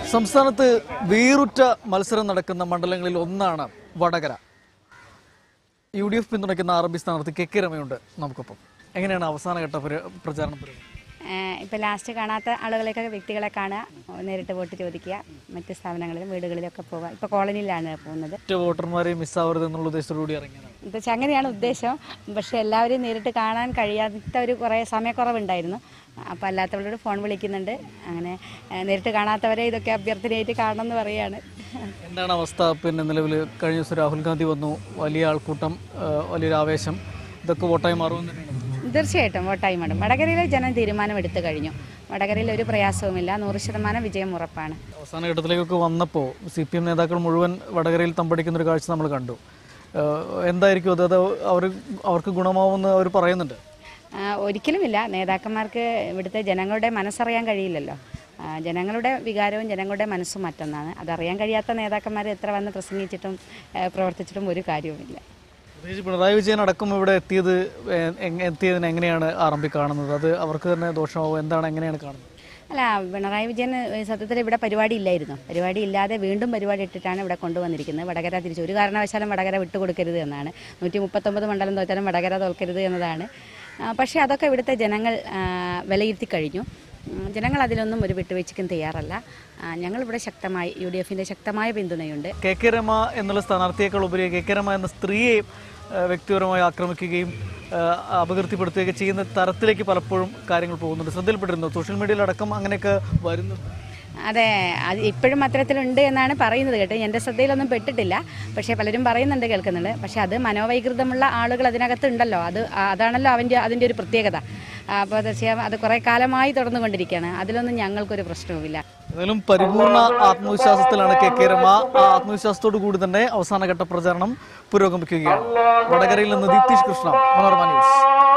സംസ്ഥാനത്ത് വേറുറ്റ മത്സരം നടക്കുന്ന മണ്ഡലങ്ങളിൽ ഒന്നാണ് വടകര യു ഡി എഫ് പിന്തുണയ്ക്കുന്ന ആർ ബി സ്ഥാനാർത്ഥി കെ കെ രമയുണ്ട് നമുക്കൊപ്പം എങ്ങനെയാണ് അവസാനഘട്ട പരി- പ്രചാരണം പരിപാടി ഇപ്പോൾ ലാസ്റ്റ് കാണാത്ത ആളുകളെയൊക്കെ വ്യക്തികളെ കാണുക നേരിട്ട് വോട്ട് ചോദിക്കുക മറ്റ് സ്ഥാപനങ്ങളിലും വീടുകളിലൊക്കെ പോവുക ഇപ്പോൾ കോളനിയിലാണ് പോകുന്നത് ഒറ്റ വോട്ടർമാരെ മിസ്സാവരുത് എന്നുള്ള ഉദ്ദേശത്തോടുകൂടി ഇറങ്ങിയതാണ് എന്താ വെച്ചാൽ അങ്ങനെയാണ് ഉദ്ദേശം പക്ഷേ എല്ലാവരെയും നേരിട്ട് കാണാൻ കഴിയാത്ത ഒരു കുറേ സമയക്കുറവുണ്ടായിരുന്നു അപ്പോൾ അല്ലാത്തവരോട് ഫോൺ വിളിക്കുന്നുണ്ട് അങ്ങനെ ഏഹ്, നേരിട്ട് കാണാത്തവരെ ഇതൊക്കെ അഭ്യർത്ഥനയായിട്ട് കാണണമെന്ന് പറയുകയാണ് എന്താണ് അവസ്ഥ പിന്നെ നിലവിൽ കഴിഞ്ഞ ദിവസം രാഹുൽ ഗാന്ധി വന്നു വലിയ ആൾക്കൂട്ടം ആ, വലിയൊരു ആവേശം ഇതൊക്കെ വോട്ടായി മാറുമെന്ന് തന്നെയാണ് തീർച്ചയായിട്ടും വോട്ടായി മാറും വടകരയിലെ ജനം തീരുമാനമെടുത്തു കഴിഞ്ഞു വടകരയിൽ ഒരു പ്രയാസവുമില്ല നൂറ് ശതമാനം വിജയം ഉറപ്പാണ് അവസാന ഘട്ടത്തിലേക്കൊക്കെ വന്നപ്പോൾ സി പി എം നേതാക്കൾ മുഴുവൻ വടകരയിൽ തമ്പടിക്കുന്ന ഒരു കാഴ്ച നമ്മൾ കണ്ടു ആ, എന്തായിരിക്കും അത് അത് അവർ അവർക്ക് ഗുണമാവുമെന്ന് അവർ പറയുന്നുണ്ട് ആ, ഒരിക്കലുമില്ല നേതാക്കന്മാർക്ക് ഇവിടുത്തെ ജനങ്ങളുടെ മനസ്സറിയാൻ കഴിയില്ലല്ലോ ആ, ജനങ്ങളുടെ വികാരവും ജനങ്ങളുടെ മനസ്സും മറ്റൊന്നാണ് അതറിയാൻ കഴിയാത്ത നേതാക്കന്മാർ എത്ര വന്ന് പ്രസംഗിച്ചിട്ടും ആ, പ്രവർത്തിച്ചിട്ടും ഒരു കാര്യവുമില്ല പ്രത്യേകിച്ച് പിണറായി വിജയൻ അടക്കം ഇവിടെ എത്തിയത് എ- എങ് എത്തിയതിന് എങ്ങനെയാണ് ആറമ്പി കാണുന്നത് അത് അവർക്ക് തന്നെ ദോഷമാവും എന്താണ് എങ്ങനെയാണ് കാണുന്നത് അല്ല പിണറായി വിജയൻ ഏ, സത്യത്തിൽ ഇവിടെ പരിപാടി ഇല്ലായിരുന്നു പരിപാടി ഇല്ലാതെ വീണ്ടും പരിപാടി ഇട്ടിട്ടാണ് ഇവിടെ കൊണ്ടുവന്നിരിക്കുന്നത് വടകര തിരിച്ചു ഒരു കാരണവശാലും വടകര വിട്ടുകൊടുക്കരുത് എന്നാണ് നൂറ്റി മുപ്പത്തൊമ്പത് മണ്ഡലം തോറ്റാലും വടകര തോൽക്കരുത് എന്നതാണ് ആ, പക്ഷേ അതൊക്കെ ഇവിടുത്തെ ജനങ്ങൾ ആ, വിലയിരുത്തി കഴിഞ്ഞു ഉം, ജനങ്ങൾ അതിലൊന്നും ഒരു വിട്ടുവീഴ്ചയ്ക്കും തയ്യാറല്ല ആ, ഞങ്ങളിവിടെ ശക്തമായി യു ഡി എഫിൻ്റെ ശക്തമായ പിന്തുണയുണ്ട് കെ കെ രമ എന്നുള്ള സ്ഥാനാർത്ഥിയേക്കാൾ ഉപരി കെ കെ രമ എന്ന സ്ത്രീയെ ആ, വ്യക്തിപരമായി ആക്രമിക്കുകയും ആ, അപകീർത്തിപ്പെടുത്തുകയൊക്കെ ചെയ്യുന്ന തരത്തിലേക്ക് പലപ്പോഴും കാര്യങ്ങൾ പോകുന്നുണ്ട് ശ്രദ്ധയിൽപ്പെട്ടിരുന്നു സോഷ്യൽ മീഡിയയിലടക്കം അങ്ങനെയൊക്കെ വരുന്നു അതെ അത് ഇപ്പോഴും അത്തരത്തിലുണ്ട് എന്നാണ് പറയുന്നത് കേട്ടോ എൻ്റെ ശ്രദ്ധയിലൊന്നും പെട്ടിട്ടില്ല പക്ഷേ പലരും പറയുന്നുണ്ട് കേൾക്കുന്നുണ്ട് പക്ഷേ അത് മനോവൈകൃതമുള്ള ആളുകൾ അതിനകത്ത് ഉണ്ടല്ലോ അത് അതാണല്ലോ അവൻ്റെ അതിൻ്റെ ഒരു പ്രത്യേകത അപ്പോൾ തീർച്ചയായും അത് കുറേ കാലമായി തുടർന്നുകൊണ്ടിരിക്കുകയാണ് അതിലൊന്നും ഞങ്ങൾക്കൊരു പ്രശ്നവുമില്ല ഏതായാലും പരിപൂർണ ആത്മവിശ്വാസത്തിലാണ് കെ കെ രമ ആ ആത്മവിശ്വാസത്തോടു കൂടി തന്നെ അവസാനഘട്ട പ്രചാരണം പുരോഗമിക്കുകയാണ് വടകരയിൽ നിന്ന് ദീപ്തീഷ് കൃഷ്ണ മനോരമ ന്യൂസ്